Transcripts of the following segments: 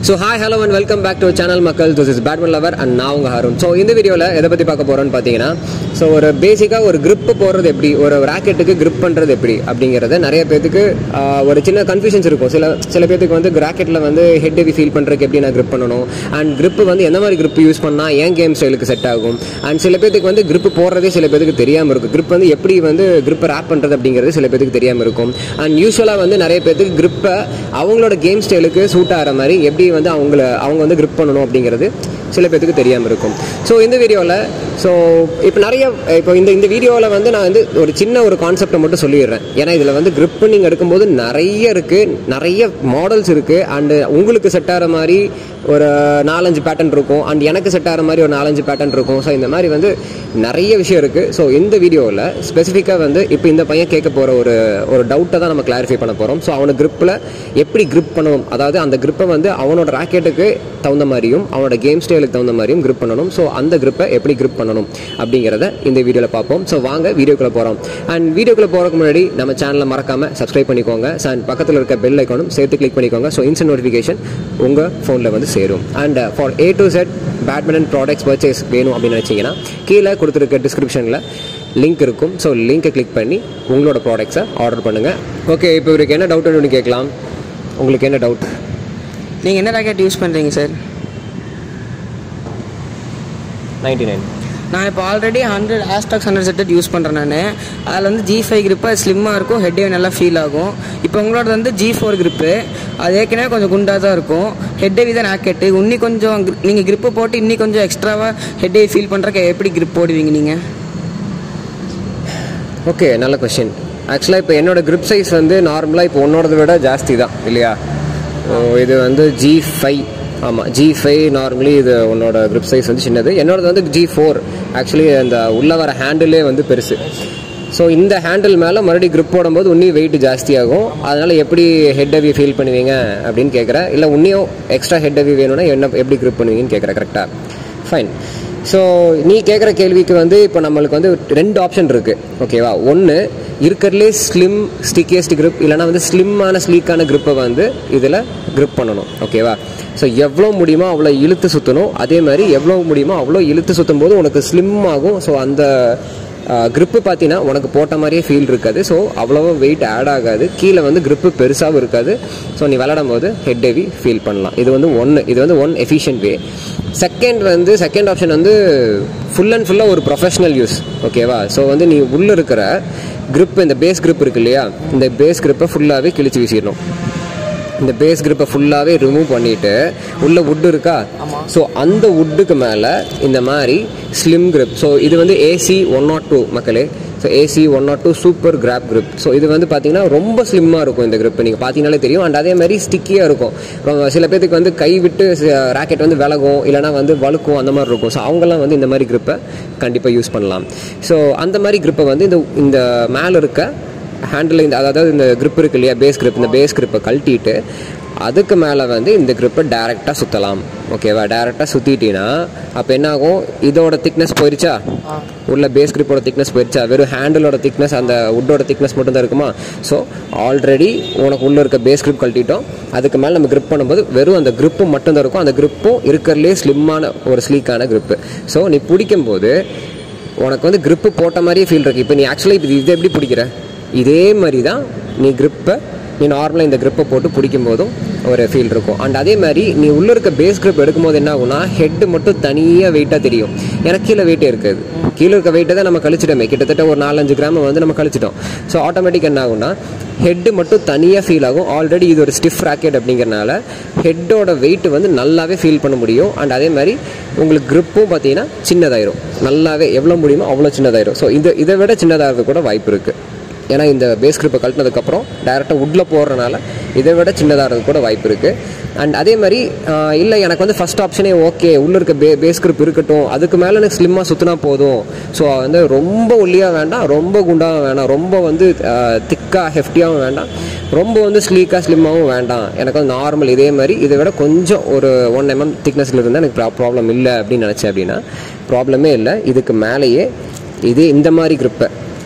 So hi hello and welcome back to channel மக்கள் this is badminton lover and நான் உங்கள் Harun so இந்த வீடியோவில் எதை பற்றி பார்க்க போகிறோன்னு பார்த்தீங்கன்னா ஸோ ஒரு பேசிக்காக ஒரு grip போடுறது எப்படி ஒரு ராக்கெட்டுக்கு grip பண்ணுறது எப்படி அப்படிங்கிறத நிறைய பேத்துக்கு ஆஹ், ஒரு சின்ன கன்ஃபியூஷன்ஸ் இருக்கும் சில சில பேத்துக்கு வந்து ராக்கெட்டில் வந்து ஹெட் ஹெவி ஃபீல் பண்ணுறதுக்கு எப்படி நான் grip பண்ணணும் அண்ட் grip வந்து எந்த மாதிரி grip யூஸ் பண்ணால் ஏன் கேம் ஸ்டைலுக்கு செட் ஆகும் அண்ட் சில பேத்துக்கு வந்து grip போடுறதே சில பேத்துக்கு தெரியாமல் இருக்கும் grip வந்து எப்படி வந்து grip ரேப் பண்ணுறது அப்படிங்கிறது சில பேத்துக்கு தெரியாமல் இருக்கும் அண்ட் யூஸ்வலாக வந்து நிறைய பேத்துக்கு grip-அ அவங்களோட கேம் ஸ்டைலுக்கு சூட் ஆகிற மாதிரி எப்படி வந்து அவங்கள அவங்க வந்து grip பண்ணணும் அப்படிங்கிறது சில பேத்துக்கு தெரியாமல் இருக்கும் ஸோ இந்த வீடியோவில் ஸோ இப்போ நிறைய இப்போ இந்த இந்த வீடியோவில் வந்து நான் வந்து ஒரு சின்ன ஒரு கான்செப்டை மட்டும் சொல்லிடுறேன் ஏன்னா இதில் வந்து grip நீங்கள் எடுக்கும்போது நிறைய இருக்குது நிறைய மாடல்ஸ் இருக்குது அண்டு உங்களுக்கு செட் ஆகிற மாதிரி ஒரு நாலஞ்சு பேட்டர்ன் இருக்கும் அண்ட் எனக்கு செட் ஆகிற மாதிரி ஒரு நாலஞ்சு பேட்டர்ன் இருக்கும் ஸோ இந்த மாதிரி வந்து நிறைய விஷயம் இருக்குது ஸோ இந்த வீடியோவில் ஸ்பெசிஃபிக்காக வந்து இப்போ இந்த பையன் கேட்க போகிற ஒரு ஒரு டவுட்டை தான் நம்ம கிளாரிஃபை பண்ண போகிறோம் ஸோ அவனை gripல எப்படி grip பண்ணணும் அதாவது அந்த grip-அ வந்து அவனோட ராக்கெட்டுக்கு தகுந்த மாதிரியும் அவனோட கேம் ஸ்டைலுக்கு தகுந்த மாதிரியும் grip பண்ணணும் ஸோ அந்த grip-அ எப்படி grip பண்ணணும் அப்படிங்கிறத இந்த வீடியோவில் பார்ப்போம் ஸோ வாங்க வீடியோக்குள்ளே போகிறோம் அண்ட் வீடியோக்குள்ளே போகிறதுக்கு முன்னாடி நம்ம சேனலை மறக்காமல் சப்ஸ்கிரைப் பண்ணிக்கோங்க அண்ட் பக்கத்தில் இருக்க பெல் ஐக்கானும் சேர்த்து கிளிக் பண்ணிக்கோங்க ஸோ இன்ஸ்டன்ட் நோட்டிஃபிகேஷன் உங்கள் ஃபோனில் வந்து சேரும் and for A to Z badminton products purchase வேணும் அப்படின்னு நினச்சிங்கன்னா கீழே கொடுத்துருக்க டிஸ்கிரிப்ஷனில் லிங்க் இருக்கும் ஸோ லிங்கை கிளிக் பண்ணி உங்களோட ப்ராடக்ட்ஸை ஆர்டர் பண்ணுங்கள் ஓகே இப்போ இவருக்கு என்ன டவுட்னு கேட்கலாம் உங்களுக்கு என்ன டவுட் நீங்கள் என்ன ராக்கெட் யூஸ் பண்ணுறீங்க சார் நைன்டி நைன் நான் இப்போ already hundred hashtags hundred setted use பண்ணுறேன் நான் அதில் வந்து ஜி ஃபைவ் grip ஸ்லிம்மாக இருக்கும் ஹெட்டே நல்லா ஃபீல் ஆகும் இப்போ உங்களோட வந்து ஜி ஃபோர் grip அது ஏற்கனவே கொஞ்சம் குண்டாக தான் இருக்கும் ஹெட் ஹெவி தான் ராக்கெட்டு இன்னி கொஞ்சம் நீங்கள் grip போட்டு இன்னி கொஞ்சம் எக்ஸ்ட்ராவாக ஹெட் ஹெவி ஃபீல் பண்ணுறக்கு எப்படி grip போடுவீங்க நீங்கள் ஓகே நல்ல கொஷின் ஆக்சுவலாக இப்போ என்னோட grip சைஸ் வந்து நார்மலாக இப்போ உன்னோடதை விட ஜாஸ்தி தான் இல்லையா ஸோ இது வந்து ஜி ஃபைவ் ஆமாம் ஜி ஃபைவ் நார்மலி இது உன்னோட grip சைஸ் வந்து சின்னது என்னோடது வந்து ஜி ஃபோர் ஆக்சுவலி அந்த உள்ளே வர ஹேண்டிலே வந்து பெருசு ஸோ இந்த ஹேண்டில் மேலே மறுபடியும் grip போடும்போது இன்னும் வெயிட் ஜாஸ்தியாகும் அதனால் எப்படி ஹெட் ஹெவி ஃபீல் பண்ணுவீங்க அப்படின்னு கேட்குறேன் இல்லை இன்னும் எக்ஸ்ட்ரா ஹெட் ஹெவி வேணும்னா என்ன எப்படி grip பண்ணுவீங்கன்னு கேட்குறேன் கரெக்டாக ஃபைன் ஸோ நீ கேட்குற கேள்விக்கு வந்து இப்போ நம்மளுக்கு வந்து ரெண்டு ஆப்ஷன் இருக்குது ஓகேவா ஒன்று இருக்கிறதுலே ஸ்லிம் ஸ்டிக்கியஸ்ட் grip இல்லைனா வந்து ஸ்லிம்மான ஸ்லீக்கான grip-அ வந்து இதில் grip பண்ணணும் ஓகேவா ஸோ எவ்வளோ முடியுமோ அவ்வளோ இழுத்து சுற்றணும் அதே மாதிரி எவ்வளோ முடியுமோ அவ்வளோ இழுத்து சுற்றும் போது உனக்கு ஸ்லிம் ஆகும் ஸோ அந்த grip பார்த்தீங்கன்னா உனக்கு போட்ட மாதிரியே ஃபீல் இருக்காது ஸோ அவ்வளோவா வெயிட் ஆட் ஆகாது கீழே வந்து grip பெருசாகவும் இருக்காது ஸோ நீ விளையாடும் போது ஹெட் ஹெவி ஃபீல் பண்ணலாம் இது வந்து ஒன்று இது வந்து ஒன் எஃபிஷியன்ட் வே செகண்ட் வந்து செகண்ட் ஆப்ஷன் வந்து ஃபுல் அண்ட் ஃபுல்லாக ஒரு ப்ரொஃபஷனல் யூஸ் ஓகேவா ஸோ வந்து நீ உள்ளே இருக்கிற grip இந்த பேஸ் grip இருக்கு இல்லையா இந்த பேஸ் grip-அ ஃபுல்லாகவே கிழிச்சு வீசிடணும் இந்த பேஸ் grip-அ ஃபுல்லாகவே ரிமூவ் பண்ணிட்டு உள்ள wood இருக்கா ஸோ அந்த வுட்டுக்கு மேலே இந்த மாதிரி ஸ்லிம் grip ஸோ இது வந்து ஏசி ஒன் நாட் டூ மக்களே so AC one not two super grip grip so இது வந்து பார்த்தீங்கன்னா ரொம்ப ஸ்லிம்மாக இருக்கும் இந்த grip நீங்கள் பார்த்தீங்கனாலே தெரியும் அண்ட் அதே மாதிரி ஸ்டிக்கியாக இருக்கும் ரொம்ப- சில பேத்துக்கு வந்து கை விட்டு ராக்கெட் வந்து விலகும் இல்லைனா வந்து வழுக்கும் அந்த மாதிரி இருக்கும் ஸோ அவங்கெல்லாம் வந்து இந்த மாதிரி grip-அ கண்டிப்பாக யூஸ் பண்ணலாம் ஸோ அந்த மாதிரி grip-அ வந்து இந்த இந்த மேலே இருக்க ஹேண்டில் இந்த அதாவது இந்த grip இருக்கு இல்லையா பேஸ் grip இந்த பேஸ் grip-அ கழட்டிட்டு அதுக்கு மேலே வந்து இந்த grip-அ டேரெக்டாக சுற்றலாம் ஓகேவா டேரெக்டாக சுற்றிட்டீங்கன்னா அப்போ என்ன ஆகும் இதோட திக்னஸ் போயிருச்சா உள்ள பேஸ் grip-ஓட திக்னஸ் போயிருச்சா வெறும் ஹேண்டிலோட திக்னஸ் அந்த வுட்டோட திக்னஸ் மட்டும் தான் இருக்குமா ஸோ ஆல்ரெடி உனக்கு உள்ளே இருக்க பேஸ் grip கழட்டிட்டோம் அதுக்கு மேலே நம்ம grip பண்ணும்போது வெறும் அந்த grip மட்டும் தான் இருக்கும் அந்த grip-உம் இருக்கிறதுலே ஸ்லிம்மான ஒரு ஸ்லீக்கான grip ஸோ நீ பிடிக்கும்போது உனக்கு வந்து grip போட்ட மாதிரியே ஃபீல் இருக்கு இப்போ நீ ஆக்சுவலாக இப்போ இதை எப்படி பிடிக்கிற இதே மாதிரி தான் நீ grip-அ நீ நார்மலாக இந்த grip-அ போட்டு பிடிக்கும் போதும் ஒரு ஃபீல் இருக்கும் அண்ட் அதே மாதிரி நீ உள்ளே இருக்க பேஸ் grip எடுக்கும்போது என்ன ஆகும்னா ஹெட் மட்டும் தனியாக வெயிட்டாக தெரியும் எனக்கு கீழே வெயிட்டே இருக்காது கீழே இருக்க வெயிட்டை தான் நம்ம கழிச்சிட்டோமே கிட்டத்தட்ட ஒரு நாலஞ்சு கிராம் வந்து நம்ம கழிச்சிட்டோம் ஸோ ஆட்டோமேட்டிக் என்ன ஆகும்னா ஹெட்டு மட்டும் தனியாக ஃபீல் ஆகும் ஆல்ரெடி இது ஒரு ஸ்டிஃப் ராக்கெட் அப்படிங்கிறனால ஹெட்டோட வெயிட் வந்து நல்லாவே ஃபீல் பண்ண முடியும் அண்ட் அதே மாதிரி உங்களுக்கு grip-உம் பார்த்தீங்கன்னா சின்னதாயிரும் நல்லாவே எவ்வளோ முடியுமோ அவ்வளோ சின்னதாயிரும் ஸோ இந்த இதை விட சின்னதாகிறது கூட வாய்ப்பு இருக்குது ஏன்னா இந்த பேஸ் grip-அ கழட்டினதுக்கப்புறம் டேரெக்டாக உட்டில் போடுறனால இதை விட சின்னதாகிறது கூட வாய்ப்பு இருக்குது அண்ட் அதே மாதிரி இல்லை எனக்கு வந்து ஃபஸ்ட் ஆப்ஷனே ஓகே உள்ளே இருக்க பே பேஸ் grip இருக்கட்டும் அதுக்கு மேலே எனக்கு ஸ்லிம்மாக சுற்றினா போதும் ஸோ வந்து ரொம்ப ஒல்லியாக வேண்டாம் ரொம்ப குண்டாகவும் வேண்டாம் ரொம்ப வந்து திக்காக ஹெஃப்டியாகவும் வேண்டாம் ரொம்ப வந்து ஸ்லீக்காக ஸ்லிம்மாகவும் வேண்டாம் எனக்கு வந்து நார்மல் இதே மாதிரி இதை விட கொஞ்சம் ஒரு ஒன் எம்எம் திக்னஸில் இருந்தால் எனக்கு ப்ராப்ளம் இல்லை அப்படின்னு நினச்சேன் அப்படின்னா ப்ராப்ளமே இல்லை இதுக்கு மேலேயே இதே இந்த மாதிரி grip-அ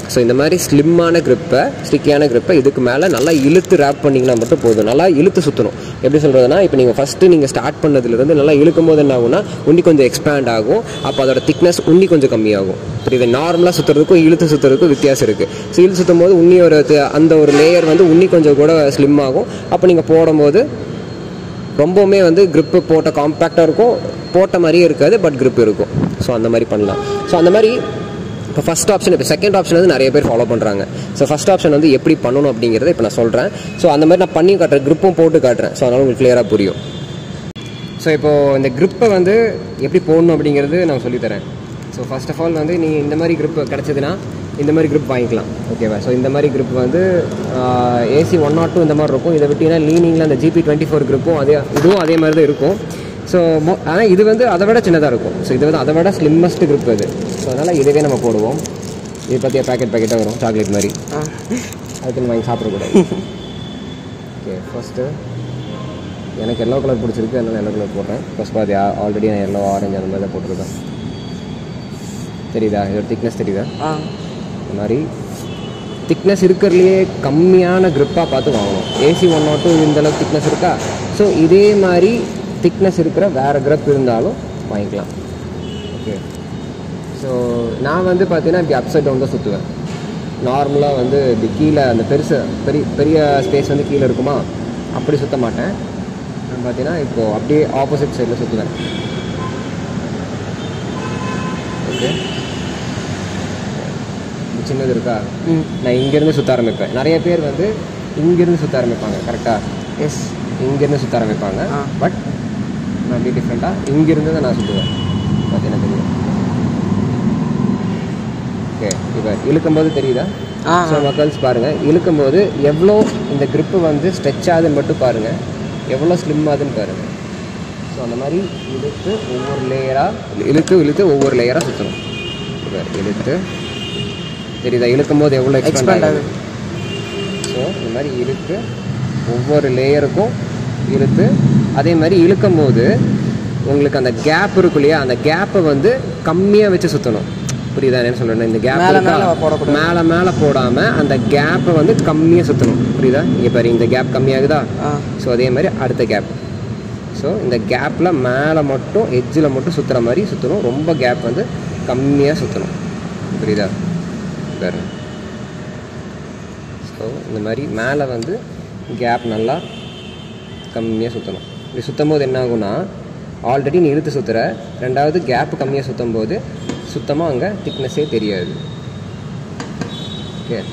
ஸோ இந்த மாதிரி ஸ்லிம்மான grip-அ ஸ்டிக்கியான grip-அ இதுக்கு மேலே நல்லா இழுத்து ரேப் பண்ணிங்கன்னா மட்டும் போதும் நல்லா இழுத்து சுற்றணும் எப்படி சொல்கிறதுனா இப்போ நீங்கள் ஃபஸ்ட்டு நீங்கள் ஸ்டார்ட் பண்ணதுலேருந்து நல்லா இழுக்கும் போது என்ன ஆகும்னா உன்னி கொஞ்சம் எக்ஸ்பேண்ட் ஆகும் அப்போ அதோட திக்னஸ் உன்னி கொஞ்சம் கம்மியாகும் புரியுது நார்மலாக சுற்றுறதுக்கும் இழுத்து சுற்றுறதுக்கும் வித்தியாசம் இருக்குது ஸோ இழுத்து சுற்றும் போது உன்னி ஒரு தி- அந்த ஒரு லேயர் வந்து உன்னி கொஞ்சம் கூட ஸ்லிம் ஆகும் அப்போ நீங்கள் போடும்போது ரொம்பவுமே வந்து grip போட்ட காம்பேக்டாக இருக்கும் போட்ட மாதிரியே இருக்காது பட் grip இருக்கும் ஸோ அந்த மாதிரி பண்ணலாம் ஸோ அந்த மாதிரி இப்போ ஃபஸ்ட் ஆப்ஷன் இப்போ செகண்ட் ஆப்ஷன் வந்து நிறைய பேர் ஃபாலோ பண்ணுறாங்க ஸோ ஃபஸ்ட் ஆப்ஷன் வந்து எப்படி பண்ணணும் அப்படிங்கிறத இப்போ நான் சொல்கிறேன் ஸோ அந்த மாதிரி நான் பண்ணி காட்டுறேன் grip-உம் போட்டு காட்டுறேன் ஸோ அதனால் உங்களுக்கு கிளியராக புரியும் ஸோ இப்போது இந்த grip-அ வந்து எப்படி போடணும் அப்படிங்கிறது நான் சொல்லித்தரேன் ஸோ ஃபர்ஸ்ட் ஆஃப் ஆல் வந்து நீங்கள் இந்த மாதிரி grip கிடச்சதுன்னா இந்த மாதிரி grip வாங்கிக்கலாம் ஓகேவா ஸோ இந்த மாதிரி grip வந்து ஏசி ஒன் நாட் டூ இந்த மாதிரி இருக்கும் இதை விட்டீங்கன்னா லீனிங்கில் அந்த ஜிபி டுவெண்ட்டி ஃபோர் grip-உம் அதே இதுவும் அதே மாதிரி தான் இருக்கும் ஸோ ஆனால் இது வந்து அதை விட சின்னதாக இருக்கும் ஸோ இது வந்து அதை விட ஸ்லிம்மஸ்ட் grip அது ஸோ அதனால் இதுவே நம்ம போடுவோம் இது பற்றிய பேக்கெட் பேக்கெட்டாக வரும் சாக்லேட் மாதிரி ஆ அதுக்கு வாங்கி சாப்பிடக்கூடாது ஓகே ஃபஸ்ட்டு எனக்கு எல்லோ கலர் பிடிச்சிருக்கு அதனால எல்லோ கலர் போடுறேன் ஃபர்ஸ்ட் பாதி ஆல்ரெடி நான் எல்லோ ஆரஞ்சு அந்த மாதிரி தான் போட்டிருக்கேன் தெரியுதா இதோட திக்னஸ் தெரியுதா ஆ இந்த மாதிரி திக்னஸ் இருக்கிறதுலையே கம்மியான grip-ஆ பார்த்து வாங்கணும் ஏசி ஒன் நாட் டூ இந்த அளவுக்கு திக்னஸ் இருக்கா ஸோ இதே மாதிரி திக்னஸ் இருக்கிற வேறு grip இருந்தாலும் வாங்கிக்கலாம் ஓகே ஸோ நான் வந்து பார்த்தீங்கன்னா இப்படி அப்சைட் டவுன் தான் சுற்றுவேன் நார்மலாக வந்து இப்படி கீழே அந்த பெருசு பெரிய பெரிய ஸ்பேஸ் வந்து கீழே இருக்குமா அப்படி சுற்ற மாட்டேன் நான் பார்த்தீங்கன்னா இப்போது அப்படியே ஆப்போசிட் சைடில் சுற்றுவேன் ஓகே இது சின்னது இருக்கா ம் நான் இங்கேருந்து சுற்ற ஆரம்பிப்பேன் நிறைய பேர் வந்து இங்கேருந்து சுற்ற ஆரம்பிப்பாங்க கரெக்டாக எஸ் இங்கேருந்து சுற்ற ஆரம்பிப்பாங்க ஆ. பட் நான் அப்படி டிஃப்ரெண்ட்டாக இங்கேருந்து தான் நான் சுற்றுவேன் பார்த்தீங்கன்னா தெரியும் ஓகே இப்போ இழுக்கும்போது தெரியுதா ஆ ஸோ மக்கள்ஸ் பாருங்கள் இழுக்கும்போது எவ்வளோ இந்த grip வந்து ஸ்ட்ரெச் ஆகுதுன்னு மட்டும் பாருங்கள் எவ்வளோ ஸ்லிம் ஆகுதுன்னு பாருங்கள் ஸோ அந்த மாதிரி இழுத்து ஒவ்வொரு லேயராக இழுத்து இழுத்து ஒவ்வொரு லேயராக சுற்றணும் இப்போ இழுத்து தெரியுதா இழுக்கும்போது எவ்வளோ எக்ஸ்பேண்ட் எக்ஸ்பேண்ட் ஆகுது ஆகுது ஸோ இந்த மாதிரி இழுத்து ஒவ்வொரு லேயருக்கும் இழுத்து அதே மாதிரி இழுக்கும் போது உங்களுக்கு அந்த கேப் இருக்கும் இல்லையா அந்த கேப்பை வந்து கம்மியாக வச்சு சுற்றணும் புரியுதா என்ன சொல்கிறேன் இந்த கேப் மேல மேல போடக்கூடாது. மேலே மேலே போடாமல் அந்த கேப்பை வந்து கம்மியாக சுற்றணும் புரியுதா இங்கே பாரு இந்த கேப் கம்மியாகுதா ஆ ஸோ அதே மாதிரி அடுத்த கேப் ஸோ இந்த கேப்பில் மேலே மட்டும் எட்ஜில் மட்டும் சுற்றுற மாதிரி சுற்றணும் ரொம்ப கேப் வந்து கம்மியாக சுற்றணும் புரியுதா பாரு ஸோ இந்த மாதிரி மேலே வந்து கேப் நல்லா கம்மியாக சுற்றணும் இப்படி சுற்றும் போது என்ன ஆகும்னா ஆல்ரெடி நீ இழுத்து சுற்றுற ரெண்டாவது கேப் கம்மியாக சுற்றும் போது சுத்தமாக அங்கே திக்னஸே தெரியாது ஓகே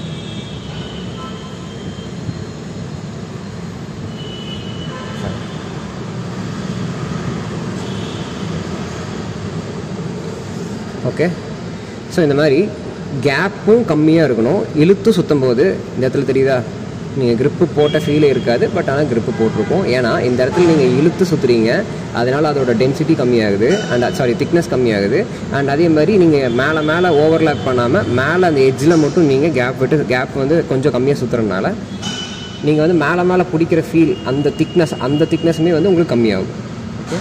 ஓகே ஸோ இந்த மாதிரி கேப்பும் கம்மியாக இருக்கணும் இழுத்து சுற்றும் போது இந்த இடத்துல தெரியுதா நீங்கள் grip போட்ட ஃபீலே இருக்காது பட் ஆனால் grip போட்டிருக்கும் ஏன்னா இந்த இடத்துல நீங்கள் இழுத்து சுற்றுறீங்க அதனால் அதோட டென்சிட்டி கம்மியாகுது அண்ட் சாரி திக்னஸ் கம்மியாகுது அண்ட் அதே மாதிரி நீங்கள் மேலே மேலே ஓவர்லேப் பண்ணாமல் மேலே அந்த எட்ஜில் மட்டும் நீங்கள் கேப் விட்டு கேப் வந்து கொஞ்சம் கம்மியாக சுற்றுறதுனால நீங்கள் வந்து மேலே மேலே பிடிக்கிற ஃபீல் அந்த திக்னஸ் அந்த திக்னஸுமே வந்து உங்களுக்கு கம்மியாகும் ஓகே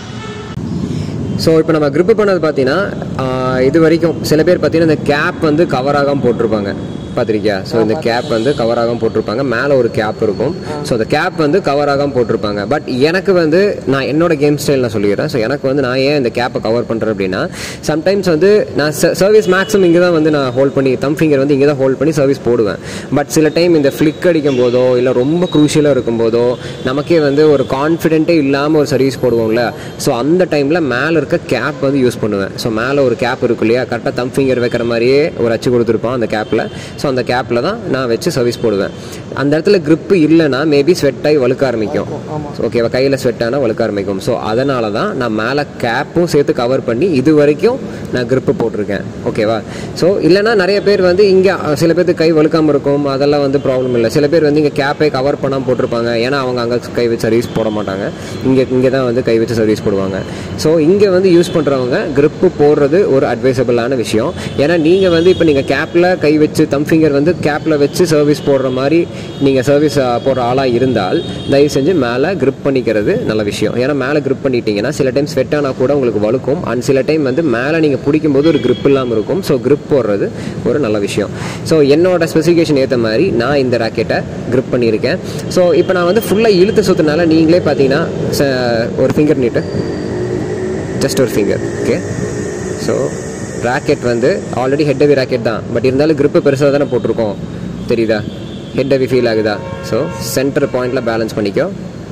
ஸோ இப்போ நம்ம grip பண்ணது பார்த்தீங்கன்னா ஆஹ், இது வரைக்கும் சில பேர் பார்த்தீங்கன்னா இந்த கேப் வந்து கவர் ஆகாமல் போட்டிருப்பாங்க பார்த்துருக்கியா ஸோ இந்த கேப் வந்து கவர் ஆகாமல் போட்டிருப்பாங்க மேலே ஒரு கேப் இருக்கும் ஸோ அந்த கேப் வந்து கவர் ஆகாமல் போட்டிருப்பாங்க பட் எனக்கு வந்து நான் என்னோட கேம் ஸ்டைல் நான் சொல்லிடுறேன் ஸோ எனக்கு வந்து நான் ஏன் இந்த கேப்பை கவர் பண்ணுறேன் அப்படின்னா சம்டைம்ஸ் வந்து நான் சர்வீஸ் மேக்ஸிமம் இங்கே தான் வந்து நான் ஹோல்ட் பண்ணி தம் ஃபிங்கர் வந்து இங்கே தான் ஹோல்ட் பண்ணி சர்வீஸ் போடுவேன் பட் சில டைம் இந்த ஃப்ளிக் அடிக்கும் போதோ இல்லை ரொம்ப க்ரூஷியலாக இருக்கும் போதோ நமக்கே வந்து ஒரு கான்ஃபிடென்ட்டே இல்லாமல் ஒரு சர்வீஸ் போடுவோம்ல ஸோ அந்த டைமில் மேலே இருக்க கேப் வந்து யூஸ் பண்ணுவேன் ஸோ மேலே ஒரு கேப் இருக்கும் இல்லையா கரெக்டாக தம் ஃபிங்கர் வைக்கிற மாதிரியே ஒரு அச்சு கொடுத்துருப்பான் அந்த கேப்பில் ஸோ அந்த கேப்பில் தான் நான் வச்சு சர்வீஸ் போடுவேன் அந்த இடத்துல grip இல்லைன்னா மேபி ஸ்வெட் ஆகி வழுக்க ஆரம்பிக்கும் ஓகேவா கையில் ஸ்வெட் ஆனால் வழுக்க ஆரம்பிக்கும் ஸோ அதனால தான் நான் மேலே கேப்பும் சேர்த்து கவர் பண்ணி இது வரைக்கும் நான் grip போட்டிருக்கேன் ஓகேவா ஸோ இல்லைன்னா நிறைய பேர் வந்து இங்கே சில பேருக்கு கை வழுக்காமல் இருக்கும் அதெல்லாம் வந்து ப்ராப்ளம் இல்லை சில பேர் வந்து இங்கே கேப்பை கவர் பண்ணாமல் போட்டிருப்பாங்க ஏன்னா அவங்க அங்கே கை வச்சு சர்வீஸ் போட மாட்டாங்க இங்கே இங்கே தான் வந்து கை வச்சு சர்வீஸ் போடுவாங்க ஸோ இங்கே வந்து யூஸ் பண்ணுறவங்க grip போடுறது ஒரு அட்வைசபிளான விஷயம் ஏன்னா நீங்கள் வந்து இப்போ நீங்கள் கேப்பில் கை வச்சு தம் ஃபிங்கர் வந்து கேப்பில் வச்சு சர்வீஸ் போடுற மாதிரி நீங்கள் சர்வீஸ் போடுற ஆளாக இருந்தால் தயவு செஞ்சு மேலே grip பண்ணிக்கிறது நல்ல விஷயம் ஏன்னா மேலே grip பண்ணிட்டீங்கன்னா சில டைம் ஸ்வெட் ஆனால் கூட உங்களுக்கு வழுக்கும் அண்ட் சில டைம் வந்து மேலே நீங்கள் பிடிக்கும்போது ஒரு grip இல்லாமல் இருக்கும் ஸோ grip போடுறது ஒரு நல்ல விஷயம் ஸோ என்னோட ஸ்பெசிஃபிகேஷன் ஏற்ற மாதிரி நான் இந்த ராக்கெட்டை grip பண்ணியிருக்கேன் ஸோ இப்போ நான் வந்து ஃபுல்லாக இழுத்து சுற்றுனால நீங்களே பார்த்தீங்கன்னா ச- ஒரு ஃபிங்கர் நீட்டு ஜஸ்ட் ஒரு ஃபிங்கர் ஓகே ஸோ ராக்கெட் வந்து ஆல்ரெடி ஹெட் ஹெவி ராக்கெட் தான் பட் இருந்தாலும் grip பெருசாக தானே போட்டிருக்கோம் தெரியுதா ஹெட் ஹெவி ஃபீல் ஆகுதா ஸோ சென்டர் பாயிண்டில் பேலன்ஸ் பண்ணிக்கோ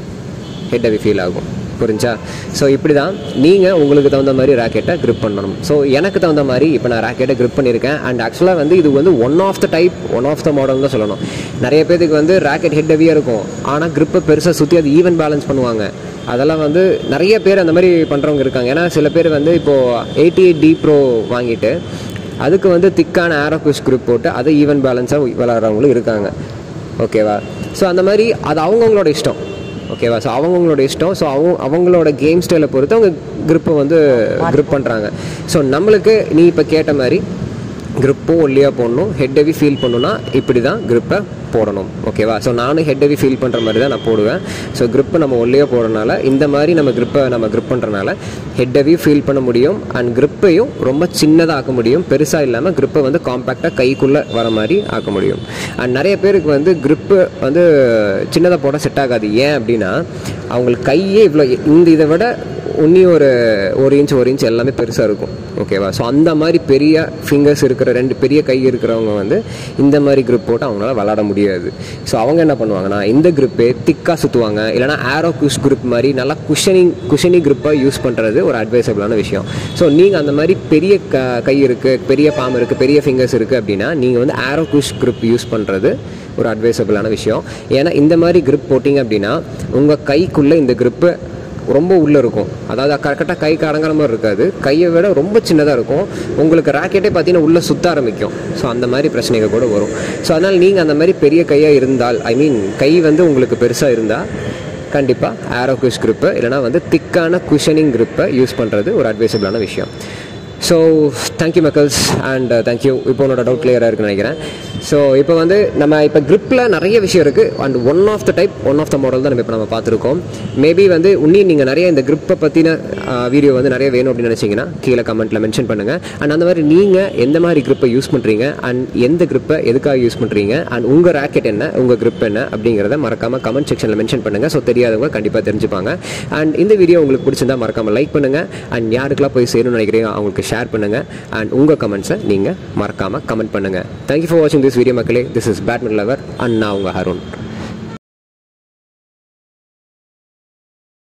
ஹெட் ஹெவி ஃபீல் ஆகும் புரிஞ்சா ஸோ இப்படி தான் நீங்கள் உங்களுக்கு தகுந்த மாதிரி ராக்கெட்டை grip பண்ணணும் ஸோ எனக்கு தகுந்த மாதிரி இப்போ நான் ராக்கெட்டை grip பண்ணியிருக்கேன் அண்ட் ஆக்சுவலாக வந்து இது வந்து one of the type one of the model தான் சொல்லணும் நிறைய பேருக்கு வந்து ராக்கெட் ஹெட் ஹெவியாக இருக்கும் ஆனால் grip பெருசாக சுற்றி அது ஈவன் பேலன்ஸ் பண்ணுவாங்க அதெல்லாம் வந்து நிறைய பேர் அந்த மாதிரி பண்ணுறவங்க இருக்காங்க ஏன்னா சில பேர் வந்து இப்போது எயிட்டி எயிட் டி ப்ரோ வாங்கிட்டு அதுக்கு வந்து திக்கான ஆரோகுஷ் குரூப் போட்டு அதை ஈவன் பேலன்ஸாக விளாட்றவங்களும் இருக்காங்க ஓகேவா ஸோ அந்த மாதிரி அது அவங்கவுங்களோட இஷ்டம் ஓகேவா ஸோ அவங்கவுங்களோட இஷ்டம் ஸோ அவங்க அவங்களோட கேம் ஸ்டைலை பொறுத்து அவங்க grip வந்து grip பண்ணுறாங்க ஸோ நம்மளுக்கு நீ இப்போ கேட்ட மாதிரி gripப்பும் ஒல்லியாக போடணும் ஹெட் ஹெவி ஃபீல் பண்ணணும்னா இப்படி தான் grip-அ போடணும் ஓகேவா ஸோ நானும் ஹெட் ஹெவி ஃபீல் பண்ணுற மாதிரி தான் நான் போடுவேன் ஸோ grip நம்ம ஒல்லியாக போடுறனால இந்த மாதிரி நம்ம grip-அ நம்ம grip பண்ணுறனால ஹெட் ஹெவி ஃபீல் பண்ண முடியும் அண்ட் grip-ஐயும் ரொம்ப சின்னதாக ஆக்க முடியும் பெருசாக இல்லாமல் grip-அ வந்து காம்பேக்டாக கைக்குள்ளே வர மாதிரி ஆக்க முடியும் அண்ட் நிறைய பேருக்கு வந்து grip வந்து சின்னதாக போட செட் ஆகாது ஏன் அப்படின்னா அவங்களுக்கு கையே இவ்வளோ இந்த இதை விட உன்னி ஒரு ஒரு இன்ச் ஒரு இன்ச் எல்லாமே பெருசாக இருக்கும் ஓகேவா ஸோ அந்த மாதிரி பெரிய ஃபிங்கர்ஸ் இருக்கிற ரெண்டு பெரிய கை இருக்கிறவங்க வந்து இந்த மாதிரி grip போட்டு அவங்களால விளாட முடியாது ஸோ அவங்க என்ன பண்ணுவாங்கன்னா இந்த grip திக்காக சுற்றுவாங்க இல்லைனா ஆரோ குஷ் grip மாதிரி நல்லா குஷனிங் குஷனி grip-ஆ யூஸ் பண்ணுறது ஒரு அட்வைசபிளான விஷயம் ஸோ நீங்கள் அந்த மாதிரி பெரிய க கை இருக்குது பெரிய பாம் இருக்குது பெரிய ஃபிங்கர்ஸ் இருக்குது அப்படின்னா நீங்கள் வந்து ஆரோ குஷ் grip யூஸ் பண்ணுறது ஒரு அட்வைசபிளான விஷயம் ஏன்னா இந்த மாதிரி grip போட்டிங்க அப்படின்னா உங்கள் கைக்குள்ளே இந்த grip ரொம்ப உள்ளே இருக்கும் அதாவது கரெக்டாக கைக்கு அடங்குற மாதிரி இருக்காது கையை விட ரொம்ப சின்னதாக இருக்கும் உங்களுக்கு ராக்கெட்டே பார்த்தீங்கன்னா உள்ளே சுத்த ஆரம்பிக்கும் ஸோ அந்த மாதிரி பிரச்சனைகள் கூட வரும் ஸோ அதனால் நீங்கள் அந்த மாதிரி பெரிய கையாக இருந்தால் ஐ மீன் கை வந்து உங்களுக்கு பெருசாக இருந்தால் கண்டிப்பாக ஆரோ குஷ் grip இல்லைனா வந்து திக்கான குஷனிங் grip-அ யூஸ் பண்ணுறது ஒரு அட்வைசபிளான விஷயம் ஸோ தேங்க்யூ மக்கள்ஸ் அண்ட் தேங்க்யூ இப்போ உன்னோட டவுட் கிளியராக இருக்குன்னு நினைக்கிறேன் ஸோ இப்போ வந்து நம்ம இப்போ gripல நிறைய விஷயம் இருக்குது and one of the type one of the model தான் நம்ம இப்போ நம்ம பார்த்துருக்கோம் மேபி வந்து இன்னும் நீங்கள் நிறைய இந்த grip-அ பற்றின வீடியோ வந்து நிறைய வேணும் அப்படின்னு நினச்சிங்கன்னா கீழே கமெண்ட்டில் மென்ஷன் பண்ணுங்கள் அண்ட் அந்த மாதிரி நீங்கள் எந்த மாதிரி grip-அ யூஸ் பண்ணுறீங்க அண்ட் எந்த grip-அ எதுக்காக யூஸ் பண்ணுறீங்க அண்ட் உங்கள் ராக்கெட் என்ன உங்கள் grip என்ன அப்படிங்கிறத மறக்காமல் கமெண்ட் செக்ஷனில் மென்ஷன் பண்ணுங்கள் ஸோ தெரியாதவங்க கண்டிப்பாக தெரிஞ்சுப்பாங்க அண்ட் இந்த வீடியோ உங்களுக்கு பிடிச்சிருந்தா மறக்காமல் லைக் பண்ணுங்கள் அண்ட் யாருக்கெல்லாம் போய் சேரணும்னு நினைக்கிறீங்க அவங்களுக்கு ஷேர் பண்ணுங்கள் அண்ட் உங்கள் கமெண்ட்ஸை நீங்கள் மறக்காமல் கமெண்ட் பண்ணுங்கள் தேங்க்யூ ஃபார் வாட்சிங் திஸ் வீடியோ மக்களே this is badminton lover and நான் உங்கள் ஹருண்